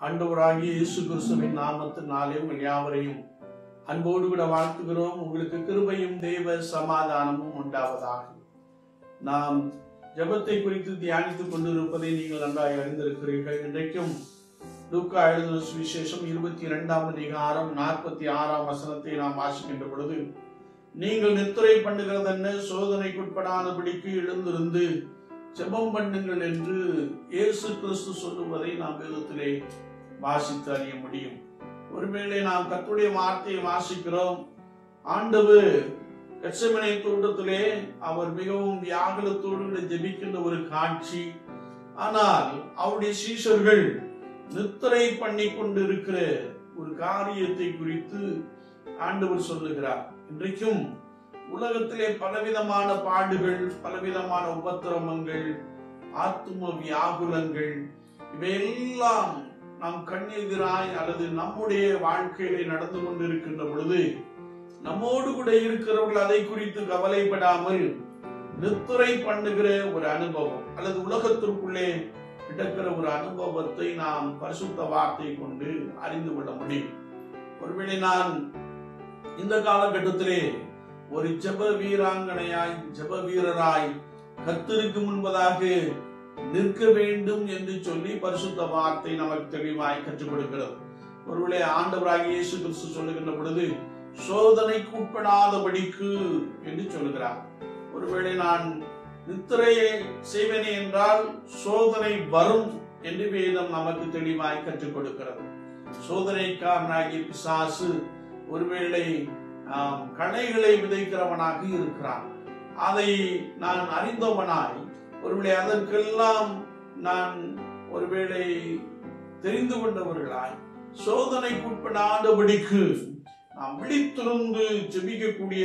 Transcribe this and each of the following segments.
ஆண்டவராகிய இயேசு கிறிஸ்துவின் நாமத்தினாலே உங்கள் யாவரையும் அன்போடு கூட வாழ்த்துகிறோம் உங்களுக்கு கிருபையும் தேவ சமாதானமும் உண்டாவதாக நாம் ஜெபத்தை குறித்து தியானித்துக் கொண்டிருப்பதை நீங்கள் நன்றாய் அறிந்திருக்கிறீர்கள் இன்றைக்கும் லூக்கா எழுதின சுவிசேஷம் இருபத்தி இரண்டாம் அதிகாரம் நாற்பத்தி ஆறாம் வசனத்தை நாம் வாசிக்கின்ற பொழுது நீங்கள் நித்திரை பண்ணுகிறது என்ன சோதனைக்குட்படாதபடிக்கு எழுந்திருந்து ஜெபம் பண்ணுங்கள் என்று இயேசு கிறிஸ்து சொல்லுவதை நாம் வேதத்திலே வாசித்து அறிய முடியும் ஒருவேளை நாம் கர்த்தருடைய வார்த்தையை வாசிக்கிறோம் ஆண்டவர் கட்சமனை தோட்டத்திலே அவர் மிகவும் வியாகுலத்தோடு கூட ஜெபிக்கின்ற ஒரு காட்சி ஆனால் அவருடைய சீஷர்கள் நித்திரை பண்ணி கொண்டிருக்கிற ஒரு காரியத்தை குறித்து ஆண்டவர் சொல்லுகிறார் இன்றைக்கும் உலகத்திலே பலவிதமான பாடுகள் பலவிதமான உபத்திரமங்கள் ஆத்தும வியாகுலங்கள் இவையெல்லாம் நாம் கண்ணெதிராய் அல்லது நம்முடைய வாழ்க்கையிலே நடந்து கொண்டிருக்கின்ற பொழுது நம்மோடு கூட இருக்கிறவர்கள் அதை குறித்து கவலைப்படாமல் நித்துரை பண்ணுகிற ஒரு அனுபவம் அல்லது உலகத்திற்குள்ளே கிடக்கிற ஒரு அனுபவத்தை நாம் பரிசுத்த வார்த்தை கொண்டு அறிந்து கொள்ள முடியும் ஒருவேளை நான் இந்த காலகட்டத்திலே ஒரு ஜெப வீராங்கனையாய் ஜெப வீரராய் கத்திற்கு முன்பதாக நிற்க வேண்டும் என்று சொல்லி பரிசுத்த வார்த்தை நமக்கு தெளிவாய் கற்றுக் கொடுக்கிறது ஒருவேளை ஆண்டவராகிய இயேசு கிறிஸ்து சொல்லுகின்ற பொழுது சோதனைக்கு உட்படாதபடிக்கு என்று சொல்லுகிறார் ஒருவேளை நான் நித்திரையை செய்வேனே என்றால் சோதனை வரும் என்று வேதம் நமக்கு தெளிவாய் கற்றுக் கொடுக்கிறது சோதனைக்காரனாகிய பிசாசு ஒருவேளை ஆம், களைகளை விதைக்கிறவனாக இருக்கிறான் அதை நான் அறிந்தவனாய் ஒருவேளை அதற்கெல்லாம் நான் ஒருவேளை தெரிந்து கொண்டவர்களாய் சோதனைக்குட்படாதபடிக்கு நாம் விழித்திருந்து ஜெபிக்கக்கூடிய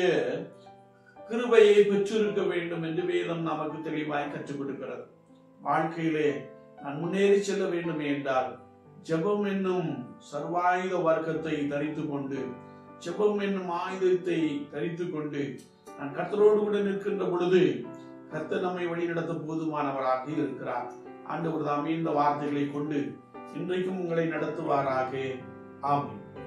கிருபையை பெற்றிருக்க வேண்டும் என்று வேதம் நமக்கு தெளிவாய் கற்றுக் கொடுக்கிறது வாழ்க்கையிலே நான் முன்னேறி செல்ல வேண்டும் என்றால் ஜெபம் என்னும் சர்வாயுத வர்க்கத்தை தரித்துக் கொண்டு ஜெபம் என்னும் ஆயுதத்தை தரித்துக் கொண்டு நான் கர்த்தரோடு கூட நிற்கின்ற பொழுது கர்த்தர் நம்மை வழிநடத்த போதுமானவராக இருக்கிறார் ஆண்டவர் தாமே இந்த வார்த்தைகளை கொண்டு இன்றைக்கும் உங்களை நடத்துவாராக ஆமென்